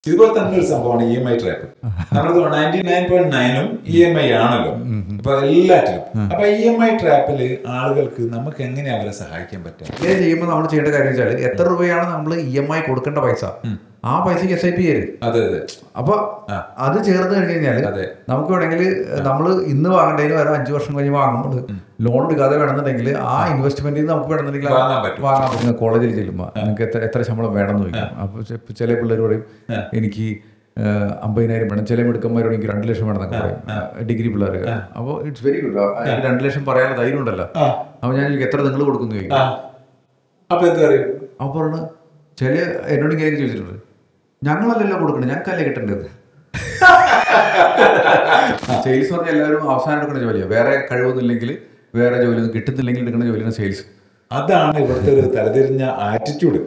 ഇതുപോലെ തന്നെ ഒരു സംഭവമാണ് ഇ എം ഐ ട്രാപ്പ് നമ്മളത് നയൻറ്റി നയൻ പോയിന്റ് നയനും ഇ എം ഐ ആണല്ലോ ഇപ്പൊ എല്ലാറ്റിലും അപ്പൊ ഇ എം ഐ ട്രാപ്പില് ആളുകൾക്ക് നമുക്ക് എങ്ങനെ അവരെ സഹായിക്കാൻ പറ്റും ഡിലേ ചെയ്യുമ്പോൾ നമ്മൾ ചെയ്യേണ്ട കാര്യം വെച്ചാൽ എത്ര രൂപയാണ് നമ്മൾ ഇ എം ഐ കൊടുക്കേണ്ട പൈസ ആ പൈസക്ക് എസ് ഐ പി ചെയ്യരുത് അതെ അതെ അപ്പൊ ആ. അത് ചേർന്ന് കഴിഞ്ഞ് കഴിഞ്ഞാൽ അതെ. നമുക്ക് വേണമെങ്കിൽ നമ്മൾ ഇന്ന് വാങ്ങേണ്ടതിന് വരെ അഞ്ചു വർഷം കഴിഞ്ഞ് വാങ്ങുമ്പോൾ ലോൺ എടുക്കാതെ വേണമെന്നുണ്ടെങ്കിൽ ആ ഇൻവെസ്റ്റ്മെന്റിൽ നിന്ന് നമുക്ക് വേണമെന്നുണ്ടെങ്കിൽ വാങ്ങാൻ പറ്റും. വാങ്ങാൻ പറ്റും കോളേജിൽ ചെല്ലുമ്പോൾ നിങ്ങൾക്ക് എത്ര എത്ര ശമ്പളം വേണമെന്ന് ചോദിക്കും അപ്പോൾ ചില പിള്ളേർ പറയും എനിക്ക് ഏഹ്, അമ്പതിനായിരം വേണം ചില മിടുക്കന്മാരോട് എനിക്ക് രണ്ട് ലക്ഷം വേണം എന്നൊക്കെ പറയും ഡിഗ്രി പിള്ളേർ അപ്പോൾ ഇറ്റ്സ് വെരി ഗുഡ് എനിക്ക് രണ്ട് ലക്ഷം പറയാനുള്ള ധൈര്യം ഉണ്ടല്ലോ ആ. അപ്പോൾ ഞാൻ ചോദിക്കും എത്ര നിങ്ങൾ കൊടുക്കുന്നു ചോദിക്കും ആ അപ്പൊ എന്താ പറയും അപ്പോൾ പറഞ്ഞു ചില എന്നോട് ഇങ്ങനെ ചോദിച്ചിട്ടുണ്ട് ഞങ്ങളല്ലല്ലോ കൊടുക്കണത് ഞങ്ങൾക്കല്ലേ കിട്ടേണ്ടത് സെയിൽസ് പറഞ്ഞാൽ എല്ലാവരും അവസാനം എടുക്കുന്ന ജോലിയാണ് വേറെ കഴിവൊന്നും ഇല്ലെങ്കിൽ വേറെ ജോലി ഒന്നും കിട്ടുന്നില്ലെങ്കിൽ എടുക്കുന്ന ജോലിയാണ് സെയിൽസ് അതാണ് ഇവിടുത്തെ ഒരു തലതിരിഞ്ഞ ആറ്റിറ്റ്യൂഡ്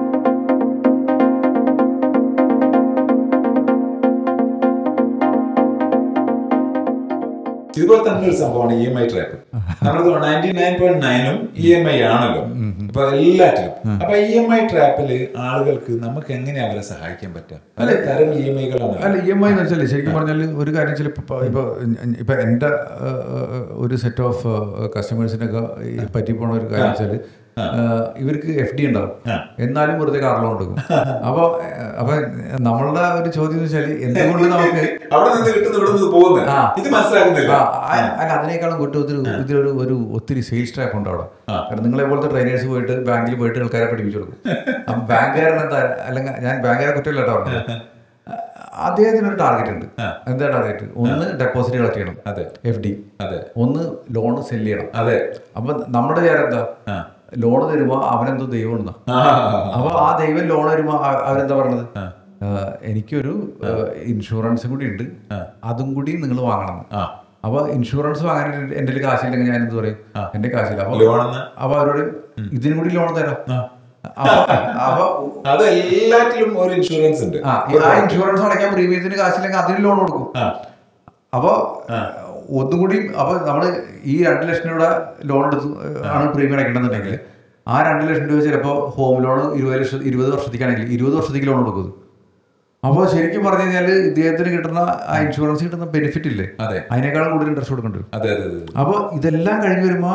ഇതുപോലെ തന്നെ ഒരു സംഭവമാണ് ഇ എം ഐ ട്രാപ്പ് നമ്മളത് നയൻറ്റി നയൻ പോയിന്റ് നയനും ഇ എം ഐ ആണല്ലോ ഇപ്പൊ എല്ലാറ്റിലും അപ്പൊ ഇ എം ഐ ട്രാപ്പില് ആളുകൾക്ക് നമുക്ക് എങ്ങനെ അവരെ സഹായിക്കാൻ പറ്റും പല തരം ഇ എം ഐകളാണ് അല്ല ഇ എം ഐ എന്ന് വെച്ചാൽ ശരിക്കും പറഞ്ഞാൽ ഒരു കാര്യം വെച്ചാൽ ഇപ്പൊ ഇപ്പൊ ഇപ്പൊ എൻ്റെ ഒരു സെറ്റ് ഓഫ് കസ്റ്റമേഴ്സിനൊക്കെ പറ്റി പോണ ഒരു കാര്യം വെച്ചാൽ ഇവർക്ക് എഫ് ഡി ഉണ്ടാവും എന്നാലും വെറുതെ കാർ ലോൺ എടുക്കും അപ്പൊ അപ്പൊ നമ്മളുടെ ഒരു ചോദ്യം എന്ന് വെച്ചാൽ എന്തുകൊണ്ട് നമുക്ക് അവിടെ നിന്ന് കിട്ടുന്ന ഇവിടെ നിന്ന് പോകുന്നത് ആ. ഇത് മനസ്സിലാക്കുന്നില്ല ആ, ആ- അല്ല അതിനേക്കാളും കൂട്ടി ഒത്തിരി ഇതിലൊരു ഒരു ഒത്തിരി സെയിൽസ് ട്രാപ്പ് ഉണ്ട് അവിടെ കാരണം നിങ്ങളെ പോലത്തെ ട്രെയിനേഴ്സ് പോയിട്ട് ബാങ്കിൽ പോയിട്ട് ആൾക്കാരെ പഠിപ്പിച്ചു കൊടുക്കും അപ്പം ബാങ്കുകാരൻ എന്താ അല്ലെങ്കിൽ ഞാൻ ബാങ്കുകാരെ കുറ്റമില്ല കേട്ടോ പറഞ്ഞത്. അദ്ദേഹത്തിന് ഒരു ടാർഗറ്റ് ഉണ്ട് എന്താ ടാർഗറ്റ് ഒന്ന് ഡെപ്പോസിറ്റ് കളക്ട് ചെയ്യണം അതെ എഫ് ഡി അതെ ഒന്ന് ലോൺ സെല് ചെയ്യണം അതെ അപ്പൊ നമ്മുടെ വിചാരം എന്താ ആ. ലോൺ തരുമ്പോ അവനെന്തോ ദൈവം ഉണ്ടെന്നാ ആ അപ്പൊ ആ ദൈവം ലോൺ വരുമ്പോ അ- അവരെന്താ പറഞ്ഞത് ആ, എനിക്കൊരു ഇൻഷുറൻസും കൂടി ഉണ്ട് അതും കൂടി നിങ്ങൾ വാങ്ങണം ആ അപ്പൊ ഇൻഷുറൻസ് വാങ്ങാൻ എന്റെ കയ്യിൽ കാശില്ലെങ്കിൽ ഞാൻ എന്ത് പറയും എന്റെ കാശില്ല അപ്പൊ ലോണെന്ന് അപ്പൊ അവരോട് ഇതിനും കൂടി ലോൺ തരാം അപ്പൊ അപ്പൊ അത് എല്ലാറ്റിലും ഒരു ഇൻഷുറൻസ് ഉണ്ട് ആ ഈ- ആ ഇൻഷുറൻസ് അടയ്ക്കാൻ പ്രീമിയത്തിന് കാശില്ലെങ്കിൽ അതിന് ലോൺ കൊടുക്കും ആ അപ്പൊ ഒന്നും കൂടി അപ്പൊ നമ്മള് ഈ രണ്ട് ലക്ഷം രൂപ ലോൺ എടുത്ത് ആണ് പ്രീമിയം അടയ്ക്കണമെന്നുണ്ടെങ്കിൽ ആ രണ്ട് ലക്ഷം രൂപ ചിലപ്പോൾ ഹോം ലോൺ ഇരുപത് ലക്ഷം ഇരുപത് വർഷത്തേക്കാണെങ്കിൽ ഇരുപത് വർഷത്തേക്ക് ലോൺ കൊടുക്കും അപ്പോൾ ശരിക്കും പറഞ്ഞു കഴിഞ്ഞാൽ ഇദ്ദേഹത്തിന് കിട്ടുന്ന ആ ഇൻഷുറൻസ് കിട്ടുന്ന ബെനിഫിറ്റ് ഇല്ലേ അതെ അതിനേക്കാളും കൂടുതൽ ഇൻട്രസ്റ്റ് കൊടുക്കേണ്ടി വരും അതെ അതെ അതെ അപ്പോൾ ഇതെല്ലാം കഴിഞ്ഞ് വരുമ്പോൾ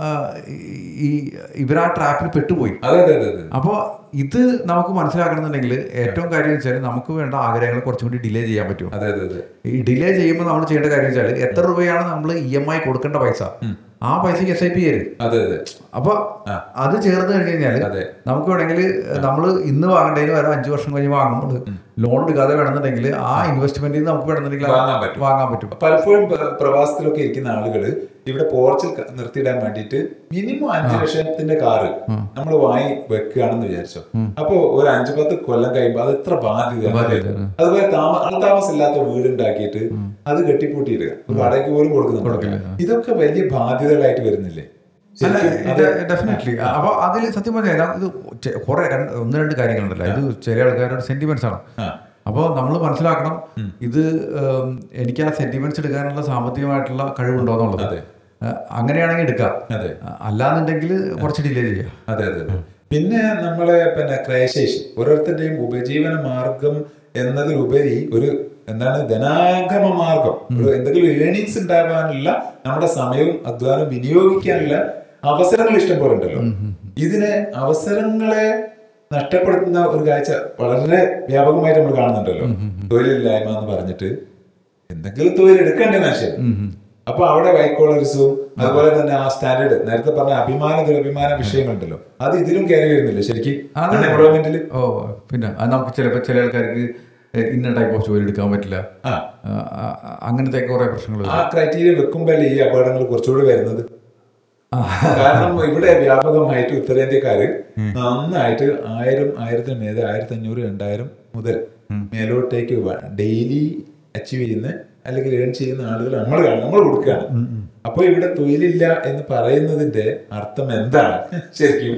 ഈ ഇവർ ആ ട്രാപ്പിൽ പെട്ടുപോയി അതെ അതെ അതെ അതെ അപ്പോൾ ഇത് നമുക്ക് മനസ്സിലാക്കണമെന്നുണ്ടെങ്കിൽ ഏറ്റവും കാര്യം വെച്ചാൽ നമുക്ക് വേണ്ട ആഗ്രഹങ്ങൾ കുറച്ചും കൂടി ഡിലേ ചെയ്യാൻ പറ്റും അതെ അതെ അതെ ഈ ഡിലേ ചെയ്യുമ്പോൾ നമ്മൾ ചെയ്യേണ്ട കാര്യം വെച്ചാൽ എത്ര രൂപയാണ് നമ്മൾ ഇ എം ഐ കൊടുക്കേണ്ട പൈസ ആ പൈസക്ക് എസ് ഐ പി ചെയ്യരുത് അതെ അതെ അപ്പൊ അത് ചേർന്ന് കഴിഞ്ഞ് കഴിഞ്ഞാൽ അതെ. നമുക്ക് വേണമെങ്കിൽ നമ്മൾ ഇന്ന് വാങ്ങേണ്ടതിന് വരെ അഞ്ചു വർഷം കഴിഞ്ഞ് വാങ്ങുമ്പോൾ ലോൺ എടുക്കാതെ വേണമെന്നുണ്ടെങ്കിൽ ആ ഇൻവെസ്റ്റ്മെന്റിൽ നിന്ന് നമുക്ക് വേണമെന്നുണ്ടെങ്കിൽ വാങ്ങാൻ പറ്റും. വാങ്ങാൻ പറ്റും പലപ്പോഴും പ്ര- പ്രവാസത്തിലൊക്കെ ഇരിക്കുന്ന ആളുകള് ഇവിടെ പോർച്ചിൽ ക- നിർത്തിയിടാൻ വേണ്ടിയിട്ട് മിനിമം അഞ്ചു ലക്ഷത്തിന്റെ കാറ് നമ്മൾ വാങ്ങി വെക്കുകയാണെന്ന് വിചാരിച്ചോ അപ്പൊ ഒരു അഞ്ചു പത്ത് കൊല്ലം കഴിയുമ്പോ അത് എത്ര ബാധ്യത അതുപോലെ താമ ആൾതാമസം ഇല്ലാത്ത വീട് ഉണ്ടാക്കിയിട്ട് അത് കെട്ടിപ്പൂട്ടിയിടുക ഒരു വാടകയ്ക്ക് പോലും കൊടുക്കുന്നുണ്ട് ഇതൊക്കെ വലിയ ബാധ്യതകളായിട്ട് വരുന്നില്ലേ അല്ല ശരിക്കും ഇത് ഡെഫിനറ്റ്ലി അപ്പൊ അതിൽ സത്യം പറഞ്ഞാൽ ഇത് ചെ- കുറെ രണ്ട് ഒന്ന് രണ്ട് കാര്യങ്ങളുണ്ടല്ലോ ഇത് ചില ആൾക്കാരുടെ സെന്റിമെന്റ്സ് ആണ് ആ. അപ്പോൾ നമ്മൾ മനസ്സിലാക്കണം ഇത് ഉം, എനിക്ക് ആ സെന്റിമെന്റ്സ് എടുക്കാനുള്ള സാമ്പത്തികമായിട്ടുള്ള കഴിവുണ്ടോ എന്നുള്ളത് അതെ. ആ, അങ്ങനെയാണെങ്കിൽ എടുക്കാം അതെ ആ, അല്ലാന്നുണ്ടെങ്കിൽ കുറച്ച് ഡിലേ ചെയ്യാം അതെ അതെ അതെ പിന്നെ നമ്മളെ പിന്നെ ക്രയശേഷി ഓരോരുത്തരുടെയും ഉപജീവന മാർഗം എന്നതിലുപരി ഒരു എന്താണ് ധനാഗമ മാർഗം ഒരു എന്തെങ്കിലും ഏണിങ്സ് ഉണ്ടാകാനുള്ള നമ്മുടെ സമയവും അധ്വാനവും വിനിയോഗിക്കാനുള്ള അവസരങ്ങൾ ഇഷ്ടം പോലെ ഉണ്ടല്ലോ ഇതിന് അവസരങ്ങളെ നഷ്ടപ്പെടുത്തുന്ന ഒരു കാഴ്ച വളരെ വ്യാപകമായിട്ട് നമ്മൾ കാണുന്നുണ്ടല്ലോ തൊഴിലില്ലായ്മ എന്ന് പറഞ്ഞിട്ട് എന്തെങ്കിലും തൊഴിൽ എടുക്കണ്ടേ മനുഷ്യൻ അപ്പൊ അവിടെ വൈക്കോളറിസവും അതുപോലെ തന്നെ ആ സ്റ്റാൻഡേർഡ് നേരത്തെ പറഞ്ഞ അഭിമാന ദുരഭിമാന വിഷയങ്ങളുണ്ടല്ലോ അത് ഇതിലും കയറി വരുന്നില്ല ശരിക്കും അതെ. എംപ്ലോയ്മെന്റിൽ ഓ പിന്നെ അത് നമുക്ക് ചിലപ്പോൾ ചില ആൾക്കാർക്ക് ഇന്ന ടൈപ്പ് ഓഫ് ജോലി എടുക്കാൻ പറ്റില്ല ആ ആ, ആ, അങ്ങനത്തെ കുറെ പ്രശ്നങ്ങൾ ആ ക്രൈറ്റീരിയ വെക്കുമ്പോഴല്ലേ ഈ അപകടങ്ങൾ കുറച്ചുകൂടി വരുന്നത് കാരണം ഇവിടെ വ്യാപകമായിട്ട് ഉത്തരേന്ത്യക്കാര് നന്നായിട്ട് ആയിരം ആയിരത്തിന് മേലെ ആയിരത്തി അഞ്ഞൂറ് രണ്ടായിരം മുതൽ മേലോട്ടേക്ക് ഡെയിലി അച്ചീവ് ചെയ്യുന്ന അല്ലെങ്കിൽ ഏൺ ചെയ്യുന്ന ആളുകൾ നമ്മൾ കാണും നമ്മൾ കൊടുക്കുകയാണ് അപ്പൊ ഇവിടെ തൊഴിലില്ല എന്ന് പറയുന്നതിന്റെ അർത്ഥം എന്താണ് ശരിക്കും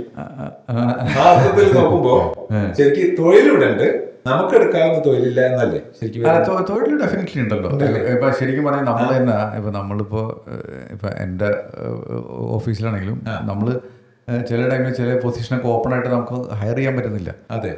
ആ അർത്ഥത്തിൽ നോക്കുമ്പോ ശരിക്കും തൊഴിലിവിടെ ഉണ്ട് നമുക്ക് എടുക്കാവുന്ന തൊഴിലില്ല എന്നല്ലേ ശരിക്കും തൊഴിൽ ഡെഫിനറ്റ്ലി ഉണ്ടല്ലോ ഇപ്പൊ ശരിക്കും പറഞ്ഞാൽ നമ്മൾ തന്നെ ഇപ്പൊ നമ്മളിപ്പോ ഏഹ്, ഇപ്പൊ എൻ്റെ ഏഹ്, ഓഫീസിലാണെങ്കിലും നമ്മള് ഏഹ് ചില ടൈമിൽ ചില പൊസിഷനൊക്കെ ഓപ്പൺ ആയിട്ട് നമുക്ക് ഹയർ ചെയ്യാൻ പറ്റുന്നില്ല അതെ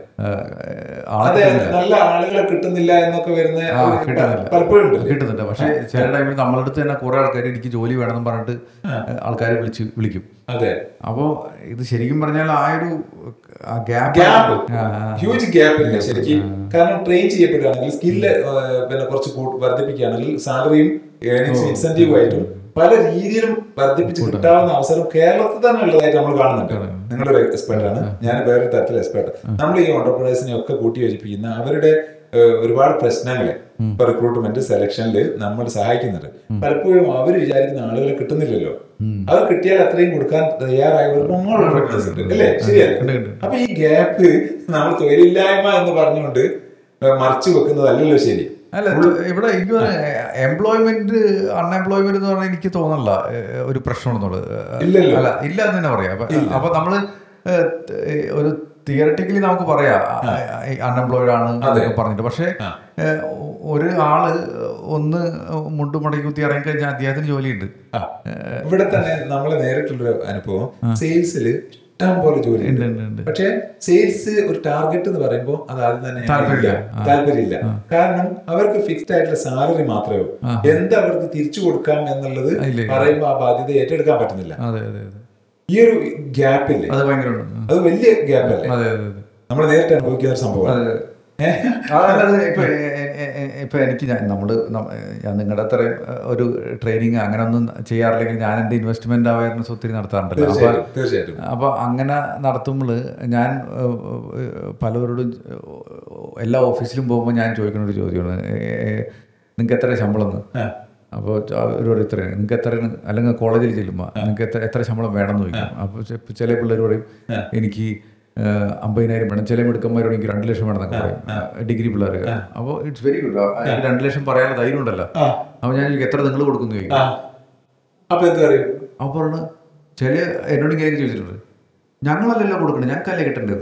ഏഹ് ആളെ അതെ കിട്ടുന്നില്ല നല്ല ആളുകളെ കിട്ടുന്നില്ല എന്നൊക്കെ വരുന്ന ആ, ഒരു കിട്ടുന്നില്ല. പലപ്പോഴും ഉണ്ട് കിട്ടുന്നുണ്ട് പക്ഷേ ചില ടൈമിൽ നമ്മളുടെ അടുത്ത് തന്നെ കുറെ ആൾക്കാർ എനിക്ക് ജോലി വേണമെന്ന് പറഞ്ഞിട്ട് ആൾക്കാരെ വിളിച്ച് വിളിക്കും അതെ അപ്പോൾ ഇത് ശരിക്കും പറഞ്ഞാൽ ആ ഒരു ഗ്യാപ്പ് ഗ്യാപ്പ് ഹ്യൂജ് ഗ്യാപ്പ് ഇല്ല ശരിക്കും കാരണം ട്രെയിൻ ചെയ്യപ്പെടുകയാണെങ്കിൽ സ്കില്ല് പിന്നെ കുറച്ച് കൂട്ട് വർദ്ധിപ്പിക്കുകയാണെങ്കിൽ സാലറിയും ഏണിങ്സ് ഇൻസെന്റീവ് ആയിട്ടും പല രീതിയിലും വർദ്ധിപ്പിച്ച് കിട്ടാവുന്ന അവസരം കേരളത്തിൽ തന്നെ ഉള്ളതായിട്ട് നമ്മൾ കാണുന്നുണ്ട് നിങ്ങളൊരു എക്സ്പെർട്ട് ആണ് ഞാൻ വേറൊരു തരത്തിലെ എക്സ്പെർട്ട് നമ്മൾ ഈ ഓണ്ടർപ്രണേഴ്സിനെ ഒക്കെ കൂട്ടി യോജിപ്പിക്കുന്ന അവരുടെ ഏഹ്, ഒരുപാട് പ്രശ്നങ്ങളെ ഇപ്പൊ റിക്രൂട്ട്മെന്റ് സെലക്ഷനിൽ നമ്മൾ സഹായിക്കുന്നുണ്ട് പലപ്പോഴും അവർ വിചാരിക്കുന്ന ആളുകളെ കിട്ടുന്നില്ലല്ലോ അവർ കിട്ടിയാൽ അത്രയും കൊടുക്കാൻ തയ്യാറായവർക്ക് ഒരുപാട് entrepreneurs ഉണ്ട് അല്ലേ ശരിയല്ലേ അപ്പൊ ഈ ഗ്യാപ്പ് നമ്മൾ തൊഴിലില്ലായ്മ എന്ന് പറഞ്ഞുകൊണ്ട് മറച്ചു വെക്കുന്നതല്ലല്ലോ ശരി അല്ല ഇത് ഇവിടെ എനിക്ക് എംപ്ലോയ്മെന്റ് അൺഎംപ്ലോയ്മെന്റ് എന്ന് പറഞ്ഞാൽ എനിക്ക് തോന്നല്ല ഏഹ്, ഒരു പ്രശ്നമാണെന്നുള്ളത് ഇല്ലല്ലോ. അല്ല ഇല്ല എന്ന് തന്നെ പറയാം അപ്പൊ അപ്പൊ നമ്മള് ഏഹ്, ത- ഒരു തിയറട്ടിക്കലി നമുക്ക് പറയാം അൺഎംപ്ലോയിഡ് ആണ് എന്നൊക്കെ പറഞ്ഞിട്ട് പക്ഷേ ഏഹ്, ഒരു ആള് ഒന്ന് മുണ്ട് മടക്കി കുത്തി ഇറങ്ങി കഴിഞ്ഞാൽ അദ്ദേഹത്തിന് ജോലിയുണ്ട് ആ, ഇവിടെ തന്നെ നമ്മൾ നേരിട്ടുള്ളൊരു അനുഭവം സെയിൽസിൽ ഇഷ്ടം പോലെ ജോലി ഉണ്ട്, ഉണ്ട്, ഉണ്ട്. പക്ഷെ സെയിൽസ് ഒരു ടാർഗറ്റ് എന്ന് പറയുമ്പോൾ അത് ആദ്യം തന്നെ താല്പര്യമില്ല. ഇല്ല. താല്പര്യമില്ല കാരണം അവർക്ക് ഫിക്സ്ഡ് ആയിട്ടുള്ള സാലറി മാത്രമേ ഉള്ളൂ എന്ത് അവർക്ക് തിരിച്ചു കൊടുക്കാം എന്നുള്ളത് ഇല്ല. പറയുമ്പോൾ ആ ബാധ്യത ഏറ്റെടുക്കാൻ പറ്റുന്നില്ല അതെ അതെ അതെ ഈ ഒരു ഗ്യാപ്പില്ലേ അത് ഭയങ്കര അത് വലിയ ഗ്യാപ്പ് അല്ലേ അതെ അതെ അതെ നമ്മൾ നേരിട്ട് അനുഭവിക്കുന്ന ഒരു സംഭവമാണ് അതെ. അതല്ലാതെ ഇപ്പൊ എ- എ- എ- എ- ഇപ്പൊ എനിക്ക് ഞാൻ നമ്മള് നം- ഞാൻ നിങ്ങളുടെ അത്ര ഒരു ട്രെയിനിങ് അങ്ങനെ ഒന്നും ചെയ്യാറില്ലെങ്കിൽ ഞാൻ എന്റെ ഇൻവെസ്റ്റ്മെന്റ് അവയർനെസ് ഒത്തിരി നടത്താറുണ്ടല്ലോ അപ്പൊ തീർച്ചയായിട്ടും തീർച്ചയായിട്ടും അപ്പൊ അങ്ങനെ നടത്തുമ്പോൾ ഞാൻ ഏഹ്, ഏഹ്, പലവരോടും ഏഹ്, എല്ലാ ഓഫീസിലും പോകുമ്പോൾ ഞാൻ ചോദിക്കുന്ന ഒരു ചോദ്യമാണ് നിങ്ങൾക്ക് എത്ര ശമ്പളം എന്ന് ആ. അപ്പോൾ അവരോട് ഇത്രയാണ് നിങ്ങൾക്ക് എത്രയാണ് അല്ലെങ്കിൽ കോളേജിൽ ചെല്ലുമ്പോൾ നിങ്ങൾക്ക് എത്ര എത്ര ശമ്പളം വേണമെന്ന് ചോദിക്കും അപ്പോൾ ചെ- ചില പിള്ളേർ പറയും എനിക്ക് ഏഹ്, അമ്പതിനായിരം വേണം ചില മിടുക്കന്മാരോട് എനിക്ക് രണ്ട് ലക്ഷം വേണം എന്നൊക്കെ പറയും ഡിഗ്രി പിള്ളേർ അപ്പോൾ ഇറ്റ്സ് വെരി ഗുഡ് എനിക്ക് രണ്ട് ലക്ഷം പറയാനുള്ള ധൈര്യം ഉണ്ടല്ലോ ആ. അപ്പോൾ ഞാൻ ചോദിക്കും എത്ര നിങ്ങൾ കൊടുക്കുന്നു ചോദിക്കും ആ അപ്പൊ എന്താ പറയും അപ്പോൾ പറഞ്ഞു ചില എന്നോട് ഇങ്ങനെ ചോദിച്ചിട്ടുണ്ട് ഞങ്ങളല്ലല്ലോ കൊടുക്കണത് ഞങ്ങൾക്കല്ലേ കിട്ടേണ്ടത്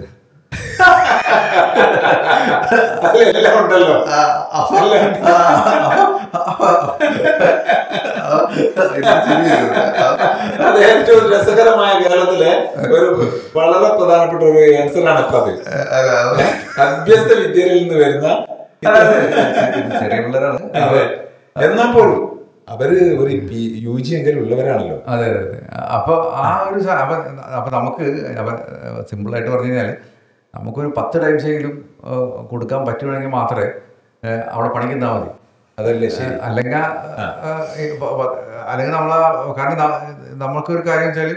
അതിലെല്ലാം ഉണ്ടല്ലോ അത് ഏറ്റവും രസകരമായ കേരളത്തിലെ ഒരു വളരെ പ്രധാനപ്പെട്ട ഒരു ആൻസറാണ് ഇപ്പൊ അത് അഭ്യസ്ത വിദ്യയിൽ നിന്ന് വരുന്ന ചെറിയ പിള്ളേരാണ് അതെ എന്നാൽ പോലും അവര് ഒരു യു ജി എങ്കിലും ഉള്ളവരാണല്ലോ അതെ അതെ അതെ അപ്പൊ ആ ഒരു സ- അപ്പൊ അപ്പൊ നമുക്ക് അപ്പൊ സിമ്പിളായിട്ട് പറഞ്ഞു കഴിഞ്ഞാൽ നമുക്കൊരു പത്ത് ടൈംസെങ്കിലും കൊടുക്കാൻ പറ്റുവാണെങ്കിൽ മാത്രമേ ഏഹ്, അവിടെ പണിക്ക് നിന്നാൽ മതി അതല്ലേ ശരി അല്ലെങ്കിൽ അല്ലെങ്കിൽ നമ്മളെ കാരണം ന- നമുക്കൊരു കാര്യം വെച്ചാൽ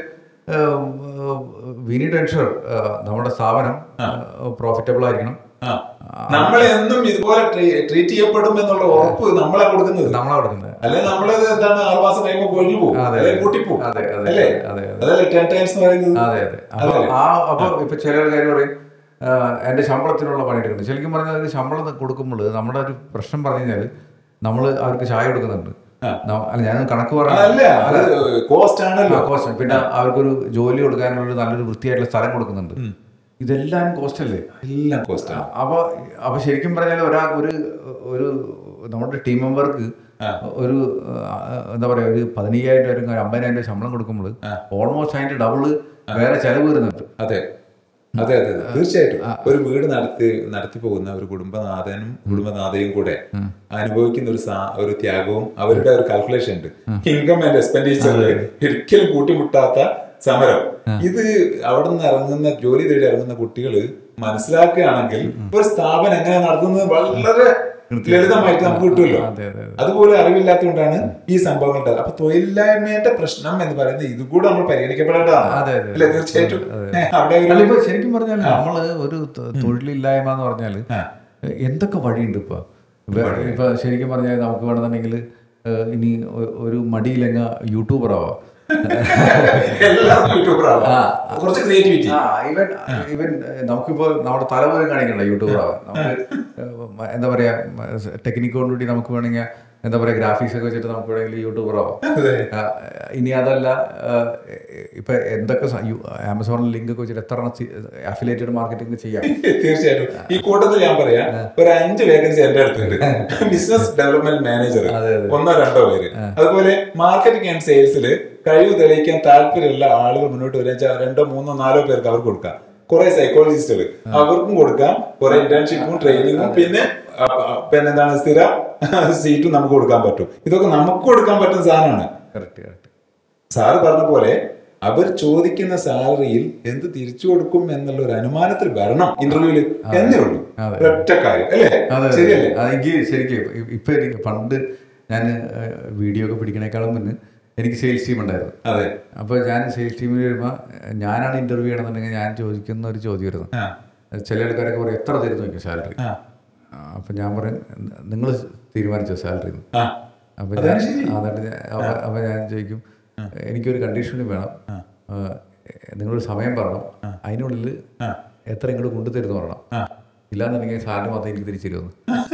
വി നീഡ് എൻഷുർ നമ്മുടെ സ്ഥാപനം പ്രോഫിറ്റബിൾ ആയിരിക്കണം ആ നമ്മളെ എന്നും ഇതുപോലെ ട്രീറ്റ് ചെയ്യപ്പെടും എന്നുള്ള ഉറപ്പ് നമ്മളെ കൊടുക്കുന്നത് നമ്മളെ കൊടുക്കുന്നത് അല്ലെ നമ്മള് എന്താണ് ആറ് മാസം കഴിയുമ്പോൾ കൊഴിഞ്ഞു പോകും അതെ, അല്ലെ അതെ. കൂട്ടിപ്പോകും അതെ, അതെ, അല്ലേ അതെ, അതെ. അതല്ലേ ടെൻ ടൈംസ് എന്ന് പറയുന്നത് അതെ അതെ അപ്പൊ ആ അപ്പൊ ഇപ്പൊ ചില ആൾക്കാർ പറയും "ആ, എന്റെ ശമ്പളത്തിനുള്ള പണിയെടുക്കുന്നത് ശരിക്കും പറഞ്ഞാൽ ഒരു ശമ്പളം കൊടുക്കുമ്പോൾ നമ്മുടെ ഒരു പ്രശ്നം പറഞ്ഞു കഴിഞ്ഞാൽ നമ്മൾ അവർക്ക് ചായ കൊടുക്കുന്നുണ്ട് ന- അല്ല ഞാൻ കണക്ക് അല്ല അത് കോസ്റ്റ് ആണല്ലോ കോസ്റ്റ് പിന്നെ അവർക്കൊരു ജോലി കൊടുക്കാനുള്ള ഒരു നല്ലൊരു വൃത്തിയായിട്ടുള്ള സ്ഥലം കൊടുക്കുന്നുണ്ട് ഇതെല്ലാം കോസ്റ്റ് അല്ലേ എല്ലാം കോസ്റ്റ് ആണ് അപ്പൊ അപ്പൊ ശരിക്കും പറഞ്ഞാൽ ഒരാ ഒരു ഒരു നമ്മുടെ ടീം മെമ്പർക്ക് ഒരു ആ, എന്താ പറയാ ഒരു പതിനയ്യായിരം രൂപ അല്ലെങ്കിൽ ഒരു അമ്പതിനായിരം രൂപ ശമ്പളം കൊടുക്കുമ്പോൾ ഓൾമോസ്റ്റ് അതിന്റെ ഡബിള് വേറെ ചെലവ് വരുന്നുണ്ട് അതെ അതെ അതെ അതെ തീർച്ചയായിട്ടും ഒരു വീട് നടത്തി നടത്തി പോകുന്ന ഒരു കുടുംബനാഥനും കുടുംബനാഥയും കൂടെ അനുഭവിക്കുന്ന ഒരു സാ- ഒരു ത്യാഗവും അവരുടെ ഒരു കാൽക്കുലേഷൻ ഉണ്ട് ഇൻകം ആൻഡ് എക്സ്പെൻഡിച്ചറിൽ ഒരിക്കലും കൂട്ടിമുട്ടാത്ത സമരം ഇത് അവിടെ നിന്ന് ഇറങ്ങുന്ന ജോലി തേടി ഇറങ്ങുന്ന കുട്ടികൾ മനസ്സിലാക്കുകയാണെങ്കിൽ ഒരു സ്ഥാപനം എങ്ങനെ നടത്തുന്നത് വളരെ ലളിതമായിട്ട് നമുക്ക് കിട്ടുമല്ലോ അതെ അതെ അതുപോലെ അറിവില്ലാത്തതുകൊണ്ടാണ് ഈ സംഭവങ്ങൾ അപ്പൊ തൊഴിലില്ലായ്മയുടെ പ്രശ്നം എന്ന് പറയുന്നത് ഇതുകൂടെ നമ്മൾ പരിഗണിക്കപ്പെടേണ്ടതാണ് അതെ, അതെ, അല്ലെ തീർച്ചയായിട്ടും ഏ, അവിടെ ഒരു അല്ല ഇപ്പൊ ശരിക്കും പറഞ്ഞാൽ നമ്മള് ഒരു തൊ- തൊഴിലില്ലായ്മ എന്ന് പറഞ്ഞാല് ആ. എന്തൊക്കെ വഴിയുണ്ട് ഇപ്പൊ ഇപ്പൊ ഇപ്പൊ ശരിക്കും പറഞ്ഞാൽ നമുക്ക് വേണമെന്നുണ്ടെങ്കിൽ ഇനി ഒ- ഒരു മടിയിലെങ്ങ യൂട്യൂബർ ആവാം എല്ലാവർക്കും യൂട്യൂബർ ആവാം ആ. കുറച്ച് ക്രിയേറ്റിവിറ്റി ആ ഇവൻ ഇവൻ നമുക്കിപ്പോ നമ്മുടെ തലമുറ കാണിക്കണ്ട യൂട്യൂബർ ആവാം നമുക്ക് ഏഹ്, എന്താ പറയാ ടെക്നിക്ക് കൊണ്ടുകൂടി നമുക്ക് വേണമെങ്കിൽ എന്താ പറയുക ഗ്രാഫിക്സ് ഒക്കെ വെച്ചിട്ട് നമുക്ക് വേണമെങ്കിൽ യൂട്യൂബർ ആവാം അതെ ആ, ഇനി അതല്ല ആ, ഇപ്പൊ എന്തൊക്കെ സ- യു- ആമസോണിൽ ലിങ്ക് ഒക്കെ വെച്ചിട്ട് എത്ര അഫിലേറ്റഡ് മാർക്കറ്റിംഗ് ചെയ്യാം തീർച്ചയായിട്ടും ഈ കൂട്ടത്തിൽ ഞാൻ പറയാം ഒരു അഞ്ച് വേക്കൻസി എന്റെ അടുത്തുണ്ട് ബിസിനസ് ഡെവലപ്മെന്റ് മാനേജർ അതെ, ഒന്നോ രണ്ടോ പേര് അതുപോലെ മാർക്കറ്റിംഗ് ആൻഡ് സെയിൽസിൽ കഴിവ് തെളിയിക്കാൻ താല്പര്യമുള്ള ആളുകൾ മുന്നോട്ട് വരാൻ വെച്ചാൽ രണ്ടോ മൂന്നോ നാലോ പേർക്ക് അവർക്ക് കൊടുക്കാം കുറെ സൈക്കോളജിസ്റ്റുകൾ അവർക്കും കൊടുക്കാം കുറെ ഇന്റേൺഷിപ്പും ട്രെയിനിങ്ങും പിന്നെ ആ, ആ, പിന്നെ എന്താണ് സ്ഥിര സീറ്റും നമുക്ക് കൊടുക്കാൻ പറ്റും ഇതൊക്കെ നമുക്ക് കൊടുക്കാൻ പറ്റുന്ന സാധനമാണ് കറക്റ്റ് കറക്റ്റ് സാറ് പറഞ്ഞ പോലെ അവർ ചോദിക്കുന്ന സാലറിയിൽ എന്ത് തിരിച്ചു കൊടുക്കും എന്നുള്ള ഒരു അനുമാനത്തിൽ വരണം ഇന്റർവ്യൂല് എന്നേ ഉള്ളൂ അതെ. ഒറ്റ കാര്യം അല്ലേ അതെ ശരിയല്ലേ അതെ. എനിക്ക് ശരിക്കും ഇ- ഇപ്പൊ എനിക്ക് പണ്ട് ഞാൻ വീഡിയോ ഒക്കെ പിടിക്കണേക്കാളും മുന്നേ എനിക്ക് സെയിൽസ് ടീം ഉണ്ടായിരുന്നു അതെ അപ്പോൾ ഞാൻ സെയിൽസ് ടീമിൽ വരുമ്പോൾ ഞാനാണ് ഇന്റർവ്യൂ ചെയ്യണമെന്നുണ്ടെങ്കിൽ ഞാൻ ചോദിക്കുന്ന ഒരു ചോദ്യമായിരുന്നു ആ ചില ആൾക്കാരൊക്കെ പറയും എത്ര തരുന്നു നോക്കും സാലറി ആ അപ്പം ഞാൻ പറയും നിങ്ങൾ തീരുമാനിച്ചോ സാലറി ആ അപ്പം ഞാൻ എന്നിട്ട് ഞാൻ- അപ്പൊ- അപ്പൊ ഞാൻ ചോദിക്കും എനിക്കൊരു കണ്ടീഷനും വേണം ആ, നിങ്ങളൊരു സമയം പറയണം അതിനുള്ളിൽ എത്ര ഇങ്ങോട്ട് കൊണ്ടുതരുന്നു പറയണം ഇല്ലാന്നുണ്ടെങ്കിൽ സാലറി മാത്രം എനിക്ക് തിരിച്ചു തരുമെന്ന്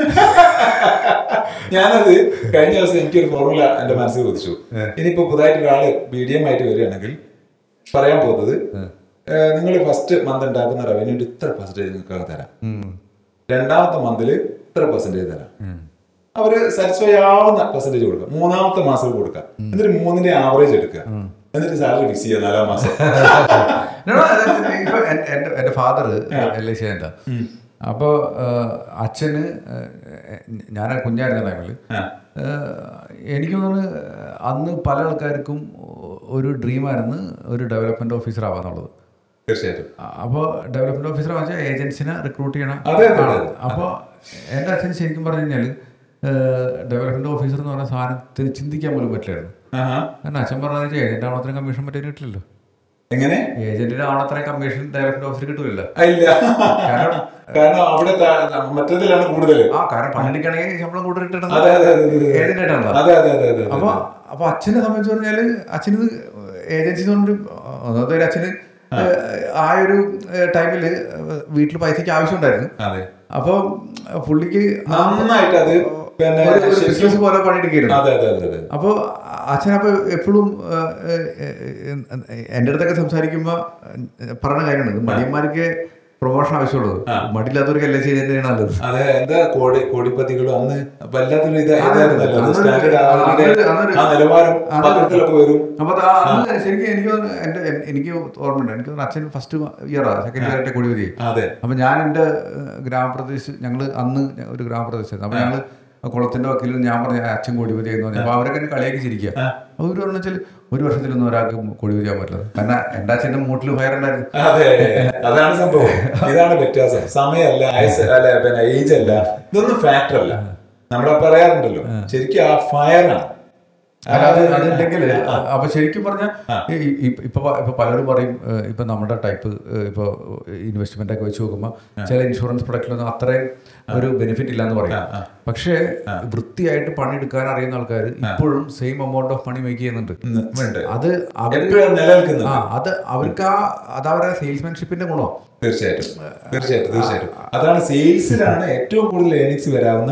ഞാനത് കഴിഞ്ഞ ദിവസം എനിക്കൊരു ഫോർമുല എന്റെ മനസ്സിൽ ചോദിച്ചു ഇനിയിപ്പോ പുതുതായിട്ട് ഒരാള് ബി ഡി എം ആയിട്ട് വരികയാണെങ്കിൽ പറയാൻ പോകുന്നത് നിങ്ങൾ ഫസ്റ്റ് മന്ത് ഉണ്ടാക്കുന്ന റവന്യൂന്റെ ഇത്ര പെർസെന്റേജ് നിങ്ങൾക്ക് തരാം രണ്ടാമത്തെ മന്തിൽ ഇത്ര പെർസെന്റേജ് തരാം അവര് സാറ്റിസ്ഫൈ ആവുന്ന പെർസെന്റേജ് കൊടുക്കുക മൂന്നാമത്തെ മാസം കൊടുക്കുക എന്നിട്ട് മൂന്നിന്റെ ആവറേജ് എടുക്കുക എന്നിട്ട് സാലറി ഫിക്സ് ചെയ്യുക നാലാം മാസം No, no, that's- ഇപ്പൊ എൻ- എന്റെ എന്റെ ഫാദർ എൽ ഐ സി അപ്പോൾ അച്ഛന് ഏഹ്, ഞാൻ കുഞ്ഞായിരുന്ന ടൈമിൽ ആ. എനിക്ക് തോന്നുന്നു അന്ന് പല ആൾക്കാർക്കും ഒരു ഡ്രീമായിരുന്നു ഒരു ഡെവലപ്മെന്റ് ഓഫീസർ ആവാന്നുള്ളത് തീർച്ചയായിട്ടും അപ്പോൾ ഡെവലപ്മെന്റ് ഓഫീസർ വെച്ചാൽ ഏജൻസിനെ റിക്രൂട്ട് ചെയ്യണം അതെ, അതെ, അതെ. അപ്പോൾ എൻ്റെ അച്ഛൻ ശരിക്കും പറഞ്ഞു കഴിഞ്ഞാൽ ഡെവലപ്മെന്റ് ഓഫീസർ എന്ന് പറഞ്ഞ സാധനത്തിന് ചിന്തിക്കാൻ പോലും പറ്റില്ലായിരുന്നു ആഹാ. കാരണം അച്ഛൻ പറഞ്ഞാൽ ഏജന്റ് ആവണത്രയും കമ്മീഷൻ പറ്റാൻ കിട്ടില്ലല്ലോ എങ്ങനെ ഏജന്റിന് ആവണത്രയും കമ്മീഷൻ ഡെവലപ്മെന്റ് ഓഫീസർ കിട്ടില്ലല്ലോ ആ, ഇല്ല കാരണം അവിടെ താ- മറ്റതിലാണ് കൂടുതൽ ആ കാരണം പണിയെടുക്കണമെങ്കിൽ ശമ്പളം കൂടുതൽ കിട്ടണം അതെ അതെ അതെ അതെ. ഏജന്റ് ആയിട്ടാണല്ലോ അതെ അതെ അതെ അതെ അപ്പൊ അപ്പൊ അച്ഛനെ സംബന്ധിച്ച് പറഞ്ഞാല് അച്ഛന് ഏജൻസി കൊണ്ട് ഒന്നാമത്തെ കാര്യം അച്ഛന് ആ ഒരു ടൈമില് വീട്ടിൽ പൈസക്ക് ആവശ്യമുണ്ടായിരുന്നു അതെ അപ്പൊ പുള്ളിക്ക് നന്നായിട്ട് അത് പിന്നെ ശരിക്കും- ബിസിനസ് പോലെ പണിയെടുക്കായിരുന്നു അതെ അതെ അതെ അതെ അപ്പോൾ അച്ഛനപ്പോൾ എപ്പോഴും എൻ്റെ അടുത്തൊക്കെ സംസാരിക്കുമ്പോൾ പറയുന്ന കാര്യമാണ് ഇത് മടിയന്മാർക്ക് പ്രൊമോഷൻ ആവശ്യമുള്ളത് മടിയില്ലാത്തവർക്ക് എല്ലാം ചെയ്ത് തന്നെയാണ് നല്ലത് അതെ എന്താ കോടി കോടിപ്പതികളും അന്ന് വല്ലാത്തൊരു ഇത് അതെ, ഇതായിരുന്നല്ലോ അത് അതൊരു- സ്റ്റാൻഡേർഡ് അതൊരു- അതൊരു- ആ നിലവാരം അതൊരു- പത്രത്തിലൊക്കെ വരും അപ്പൊ ദാ അന്ന് ശരിക്കും എനിക്ക് തോന്നുന്നു എൻ്റെ എൻ- എനിക്ക് ഓർമ്മയുണ്ട് എനിക്ക് തോന്നുന്നു അച്ഛൻ ഫസ്റ്റ് ഇയറാ സെക്കൻഡ് ഇയർ ആയിട്ട് കൊടിവരി അതെ അപ്പൊ ഞാൻ എൻ്റെ ഗ്രാമപ്രദേശ് ഞങ്ങൾ അന്ന് ഞ- ഒരു ഗ്രാമപ്രദേശമായിരുന്നു അപ്പൊ ഞങ്ങള് കുളത്തിന്റെ വക്കീലും ഞാൻ പറഞ്ഞ അച്ഛൻ കൊടിപതി എന്ന് പറഞ്ഞു അപ്പൊ അവരൊക്കെ എന്നെ കളിയാക്കി ചിരിക്കുക അപ്പൊ ഒരു പറഞ്ഞു വെച്ചാൽ ഒരു വർഷത്തിലൊന്നും ഒരാൾക്ക് കൊടിപതിയാൻ പറ്റില്ല കാരണം എൻ്റെ അച്ഛൻ്റെ മൂട്ടിൽ ഫയർ ഉണ്ടായിരുന്നു അതെ അതാണ് സംഭവം ഇതാണ് വ്യത്യാസം സമയമല്ല ആയുസ് അല്ല പിന്നെ ഏജ് അല്ല ഇതൊന്നും ഫാക്ടർ അല്ല നമ്മളെ പറയാറുണ്ടല്ലോ ശരിക്കും ആ ഫയറാണ് അതുണ്ടെങ്കിൽ അപ്പൊ ശരിക്കും പറഞ്ഞാൽ ഇപ്പൊ പ- ഇപ്പൊ പലരും പറയും ഏഹ്, ഇപ്പൊ നമ്മുടെ ടൈപ്പ് ഇപ്പൊ ഇൻവെസ്റ്റ്മെന്റ് ഒക്കെ വെച്ച് നോക്കുമ്പോൾ ചില ഇൻഷുറൻസ് പ്രൊഡക്റ്റിലൊന്നും അത്രയും ഒരു ബെനിഫിറ്റ് ഇല്ലാന്ന് പറയും പക്ഷേ വൃത്തിയായിട്ട് പണിയെടുക്കാൻ അറിയുന്ന ആൾക്കാർ ഇപ്പോഴും same amount of money make ചെയ്യുന്നുണ്ട് ഉണ്ട് അത് അവർ എപ്പോഴും നിലനിൽക്കുന്നത് ആ അത് അവർക്ക് ആ അത് അവരുടെ സെയിൽസ്മാൻഷിപ്പിന്റെ ഗുണം തീർച്ചയായിട്ടും തീർച്ചയായിട്ടും തീർച്ചയായിട്ടും അതാണ് സെയിൽസിലാണ് ഏറ്റവും കൂടുതൽ ഏണിങ്സ് വരാവുന്ന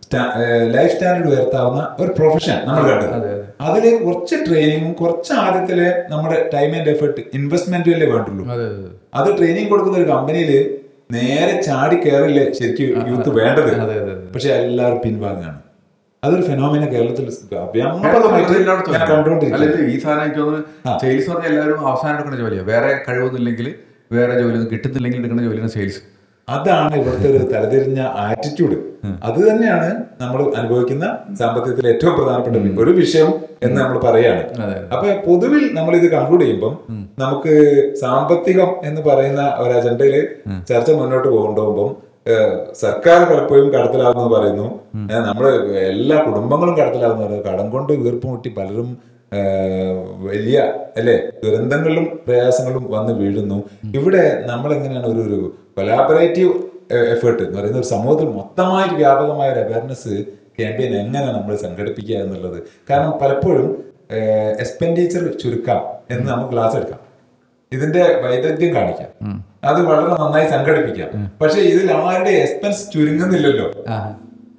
ലൈഫ് സ്റ്റാൻഡേർഡ് ഉയർത്താവുന്ന ഒരു പ്രൊഫഷൻ നമ്മൾ കണ്ടത് അതില് കുറച്ച് ട്രെയിനിങ്ങും കുറച്ച് ആദ്യത്തിലെ നമ്മുടെ ടൈം ആൻഡ് എഫേർട്ട് ഇൻവെസ്റ്റ്മെന്റിലേ വേണ്ടുള്ളൂ അതെ അത് ട്രെയിനിങ് കൊടുക്കുന്ന ഒരു കമ്പനിയില് നേരെ ചാടി കയറില്ലേ ശരിക്കും യൂത്ത് വേണ്ടത് അതെ അതെ പക്ഷെ എല്ലാവരും പിൻവാങ്ങാണ് അതൊരു ഫെനോമിന കേരളത്തിൽ വ്യാപകമായിട്ട് ഞാൻ കണ്ടുകൊണ്ടിരിക്കുന്നു അല്ല ഇത് ഈ സാധനം എനിക്ക് തോന്നുന്നു സെയിൽസ് പറഞ്ഞാൽ എല്ലാവരും അവസാനം എടുക്കുന്ന ജോലിയാണ് വേറെ കഴിവൊന്നും ഇല്ലെങ്കിൽ വേറെ ജോലി ഒന്നും കിട്ടുന്നില്ലെങ്കിൽ എടുക്കുന്ന ജോലിയാണ് സെയിൽസ് അതാണ് ഇവിടുത്തെ ഒരു തലതിരിഞ്ഞ ആറ്റിറ്റ്യൂഡ് അത് തന്നെയാണ് നമ്മൾ അനുഭവിക്കുന്ന സാമ്പത്തികത്തിലെ ഏറ്റവും പ്രധാനപ്പെട്ട ഒരു വിഷയം എന്ന് നമ്മൾ പറയാണ് അപ്പൊ പൊതുവിൽ നമ്മൾ ഇത് കൺക്ലൂഡ് ചെയ്യുമ്പം നമുക്ക് സാമ്പത്തികം എന്ന് പറയുന്ന ഒരു അജണ്ടയില് ചർച്ച മുന്നോട്ട് കൊണ്ടുപോകുമ്പം ഏഹ്, സർക്കാർ പലപ്പോഴും കടത്തിലാവുന്നത് പറയുന്നു ഏഹ്, നമ്മള് എല്ലാ കുടുംബങ്ങളും കടത്തിലാവുന്ന പറയുന്നു. കടം കൊണ്ട് വീർപ്പുമുട്ടി പലരും ഏഹ്, വലിയ അല്ലെ ദുരന്തങ്ങളിലും പ്രയാസങ്ങളും വന്ന് വീഴുന്നു ഇവിടെ നമ്മൾ എങ്ങനെയാണ് ഒരു ഒരു കൊലാബറേറ്റീവ് എഫേർട്ട് എന്ന് പറയുന്ന ഒരു സമൂഹത്തിൽ മൊത്തമായിട്ട് വ്യാപകമായ ഒരു അവയർനെസ് ക്യാമ്പയിൻ എങ്ങനെ നമ്മൾ സംഘടിപ്പിക്കുക എന്നുള്ളത് കാരണം പലപ്പോഴും എക്സ്പെൻഡിച്ചർ ചുരുക്കാം എന്ന് നമുക്ക് ക്ലാസ് എടുക്കാം ഇതിന്റെ വൈദഗ്ധ്യം കാണിക്കാം അത് വളരെ നന്നായി സംഘടിപ്പിക്കാം പക്ഷെ ഇതിൽ ആരുടെ എക്സ്പെൻസ് ചുരുങ്ങുന്നില്ലല്ലോ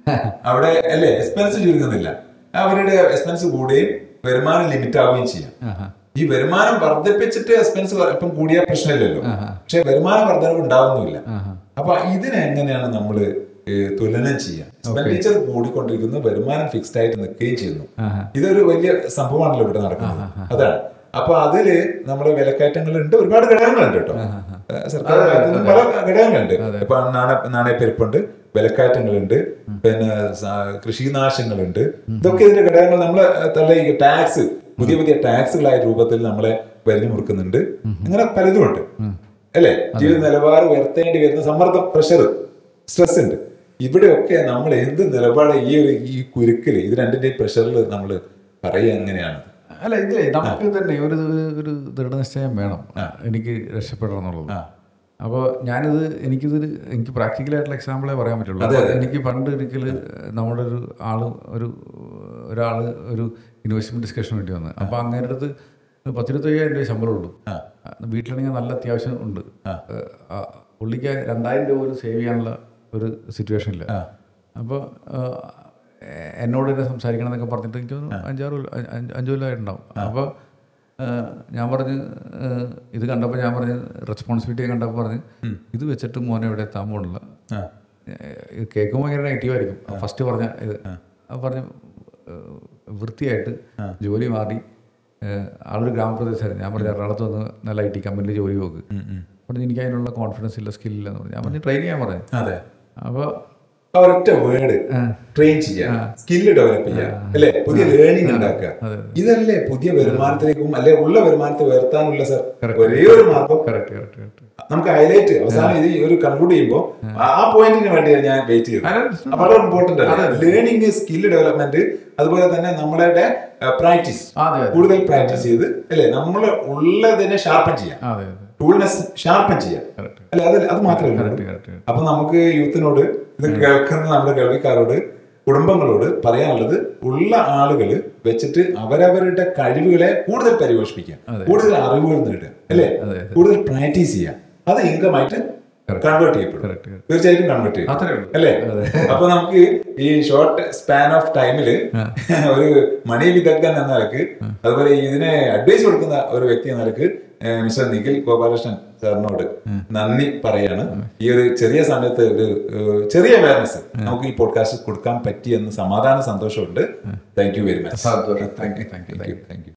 അവിടെ അല്ലേ എക്സ്പെൻസ് ചുരുങ്ങുന്നില്ല അവരുടെ എക്സ്പെൻസ് കൂടുകയും വരുമാനം ലിമിറ്റ് ആവുകയും ചെയ്യാം ആഹാ. ഈ വരുമാനം വർദ്ധിപ്പിച്ചിട്ട് എക്സ്പെൻസ് ഇപ്പം കൂടിയ പ്രശ്നമില്ലല്ലോ പക്ഷെ വരുമാന വർധനവ് ഉണ്ടാവുന്നില്ല ആഹാ. അപ്പൊ ഇതിനെ എങ്ങനെയാണ് നമ്മൾ തുലനം ചെയ്യുക എക്സ്പെൻഡിച്ചർ കൂടിക്കൊണ്ടിരിക്കുന്നു വരുമാനം ഫിക്സ്ഡ് ആയിട്ട് നിൽക്കുകയും ചെയ്യുന്നു ആഹാ. ഇതൊരു വലിയ സംഭവമാണല്ലോ ഇവിടെ നടക്കുന്നത് അതാണ് അപ്പൊ അതില് നമ്മുടെ വിലക്കയറ്റങ്ങളുണ്ട് ഒരുപാട് ഘടകങ്ങളുണ്ട് കേട്ടോ ഏഹ് സർക്കാർ ഭാഗത്ത് നിന്ന് പല ഘടകങ്ങളുണ്ട് ഇപ്പൊ നാണയ നാണയപ്പെരുപ്പുണ്ട് വിലക്കയറ്റങ്ങളുണ്ട് പിന്നെ സ- കൃഷിനാശങ്ങളുണ്ട് ഇതൊക്കെ ഇതിന്റെ ഘടകങ്ങൾ നമ്മളെ തല്ല ഈ ടാക്സ് പുതിയ പുതിയ ടാക്സുകളായ രൂപത്തിൽ നമ്മളെ വരിഞ്ഞു മുറുക്കുന്നുണ്ട് അങ്ങനെ പലതും ഉണ്ട് അല്ലേ ജീവിത നിലവാരം ഉയർത്തേണ്ടി വരുന്ന സമ്മർദ്ദം പ്രഷർ സ്ട്രെസ് ഉണ്ട് ഇവിടെയൊക്കെ നമ്മൾ എന്ത് നിലപാട് ഈ ഒരു ഈ കുരുക്കില് ഇത് രണ്ടിന്റെയും പ്രഷറിൽ നമ്മൾ പറയുക എങ്ങനെയാണ് അല്ല ഇതിലേ നമുക്ക് തന്നെ ഒരു ഒരു ദൃഢനിശ്ചയം വേണം എനിക്ക് രക്ഷപ്പെടണം എന്നുള്ളത് അപ്പോൾ ഞാനിത് എനിക്കിത് എനിക്ക് പ്രാക്ടിക്കലായിട്ടുള്ള എക്സാമ്പിളേ പറയാൻ പറ്റുള്ളൂ അപ്പോൾ എനിക്ക് പണ്ട് ഒരിക്കൽ നമ്മുടെ ഒരു ആള് ഒരു ഒരാൾ ഒരു ഇൻവെസ്റ്റ്മെന്റ് ഡിസ്കഷന് വേണ്ടി വന്ന് അപ്പോൾ അങ്ങനെ അടുത്ത് പത്തിരുപത്തയ്യായിരം രൂപ ശമ്പളം ഉള്ളൂ വീട്ടിലാണെങ്കിൽ നല്ല അത്യാവശ്യം ഉണ്ട് ആ, പുള്ളിക്ക് രണ്ടായിരം രൂപ പോലും സേവ് ചെയ്യാനുള്ള ഒരു സിറ്റുവേഷൻ ഇല്ല അപ്പോൾ എന്നോട് തന്നെ സംസാരിക്കണം എന്നൊക്കെ പറഞ്ഞിട്ട് എനിക്ക് തോന്നുന്നു അഞ്ചാറ് കൊല്ലം- അഞ്ച് അഞ്ച് അഞ്ച് കൊല്ലമായിട്ടുണ്ടാവും അപ്പോൾ ഞാൻ പറഞ്ഞ് ഏഹ്, ഇത് കണ്ടപ്പോൾ ഞാൻ പറഞ്ഞ് റെസ്പോൺസിബിലിറ്റി കണ്ടപ്പോൾ പറഞ്ഞ് ഇത് വെച്ചിട്ട് മോനെ ഇവിടെ എത്താൻ പോകണില്ല ഇത് കേൾക്കുമ്പോൾ ഭയങ്കര നെഗറ്റീവ് ആയിരിക്കും ഫസ്റ്റ് പറഞ്ഞ ഇത് അപ്പോൾ പറഞ്ഞ് ഏഹ്, വൃത്തിയായിട്ട് ജോലി മാറി ഏഹ്, ആളൊരു ഗ്രാമപ്രദേശമായിരുന്നു ഞാൻ പറഞ്ഞു എറണാകുളത്ത് വന്ന് നല്ല ഐ ടി കമ്പനിയിൽ ജോലി നോക്ക് പറഞ്ഞു എനിക്ക് അതിനുള്ള കോൺഫിഡൻസ് ഇല്ല സ്കില്ലില്ല എന്ന് പറഞ്ഞു ഞാൻ പറഞ്ഞു ട്രെയിൻ ചെയ്യാൻ പറഞ്ഞു അതെ അപ്പോൾ ആ ഒരൊറ്റ വേർഡ് ട്രെയിൻ ചെയ്യുക സ്കില്ല് ഡെവലപ്പ് ചെയ്യുക അല്ലെ പുതിയ ലേണിംഗ് ഉണ്ടാക്കുക ഇതല്ലേ പുതിയ വരുമാനത്തിലേക്കും അല്ലെ ഉള്ള വരുമാനത്തെ ഉയർത്താനുള്ള സർ ഒരേ ഒരു മാർഗം കറക്റ്റ് കറക്റ്റ് കറക്റ്റ് നമുക്ക് ഹൈലൈറ്റ് അവസാനം ഇത് ഈ ഒരു കൺക്ലൂഡ് ചെയ്യുമ്പോൾ ആ പോയിന്റിന് വേണ്ടി ഞാൻ വെയിറ്റ് ചെയ്തു അപ്പൊ വളരെ ഇമ്പോർട്ടന്റ് ആണ് ലേണിംഗ് സ്കില്ല് ഡെവലപ്മെന്റ് അതുപോലെ തന്നെ നമ്മളുടെ പ്രാക്ടീസ് അതെ അതെ കൂടുതൽ പ്രാക്ടീസ് ചെയ്ത് അല്ലെ നമ്മൾ ഉള്ളതിനെ ഷാർപ്പൻ ചെയ്യാം അതെ അതെ ടൂൾനെസ് ഷാർപ്പൻ ചെയ്യാം കറക്റ്റ് അല്ലെ അത് അത് മാത്രമേ ഉള്ളൂ കറക്റ്റ് കറക്റ്റ് അപ്പൊ നമുക്ക് യൂത്തിനോട് ഇത് കേൾക്കുന്ന നമ്മുടെ കേൾവിക്കാരോട് കുടുംബങ്ങളോട് പറയാനുള്ളത് ഉള്ള ആളുകൾ വെച്ചിട്ട് അവരവരുടെ കഴിവുകളെ കൂടുതൽ പരിപോഷിപ്പിക്കുക കൂടുതൽ അറിവുകൾ നേടുക അല്ലേ കൂടുതൽ പ്രാക്ടീസ് ചെയ്യുക അത് ഇൻകം ആയിട്ട് കൺവേർട്ട് ചെയ്യപ്പെടും കറക്റ്റ് തീർച്ചയായിട്ടും കൺവേർട്ട് ചെയ്യും അത്രേ ഉള്ളൂ അല്ലേ അപ്പൊ നമുക്ക് ഈ ഷോർട്ട് സ്പാൻ ഓഫ് ടൈമില് ഒരു മണി വിദഗ്ധൻ എന്ന നിലക്ക് അതുപോലെ ഇതിനെ അഡ്വൈസ് കൊടുക്കുന്ന ഒരു വ്യക്തി എന്ന നിലക്ക് ഏഹ് മിസ്റ്റർ നിഖിൽ ഗോപാലകൃഷ്ണൻ സാറിനോട് നന്ദി പറയാണ് ഈ ഒരു ചെറിയ സമയത്ത് ഒരു ഏഹ് ചെറിയ അവയർനെസ് നമുക്ക് ഈ പോഡ്കാസ്റ്റ് കൊടുക്കാൻ പറ്റി എന്ന് സമാധാന സന്തോഷമുണ്ട് താങ്ക് യു വെരി മച്ച് സന്തോഷം thank you thank you thank you thank U